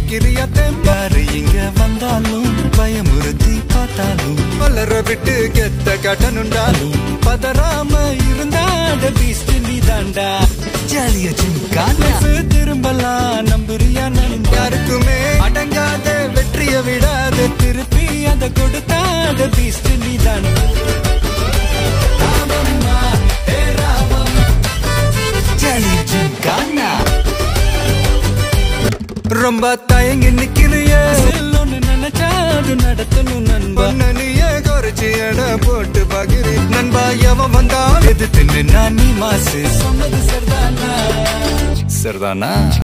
நிக்கிறியா தெம்பாரு இங்க வந்தாலும் பயமுறுத்தி பார்த்தாலும் வளர விட்டு கெத்த கட்டணுண்டாலும் பதறாம இருந்தாட பீஸ்ட் நீ தாண்டா ஜாலிய சிங்கான திரும்பலாம் நம்புறியா நண்பா யாருக்குமே அடங்காத வெற்றிய விடாத திருப்பி அத கொடுத்தாட பீஸ்ட் நீ தாண்டா ராமம்மா, ஏ ராமம், ஜாலிய சிங்கானா ரொம்ப தயங்கி நிக்கிறிய ஒன்னு நினைச்சா அது நடத்தணும் நண்பா நீயே குறைச்சி எட போட்டு பகிரி நண்பா எவன் வந்தா எது தின்னு நான் நீ மாசு சொன்னது சரிதானா சரிதானா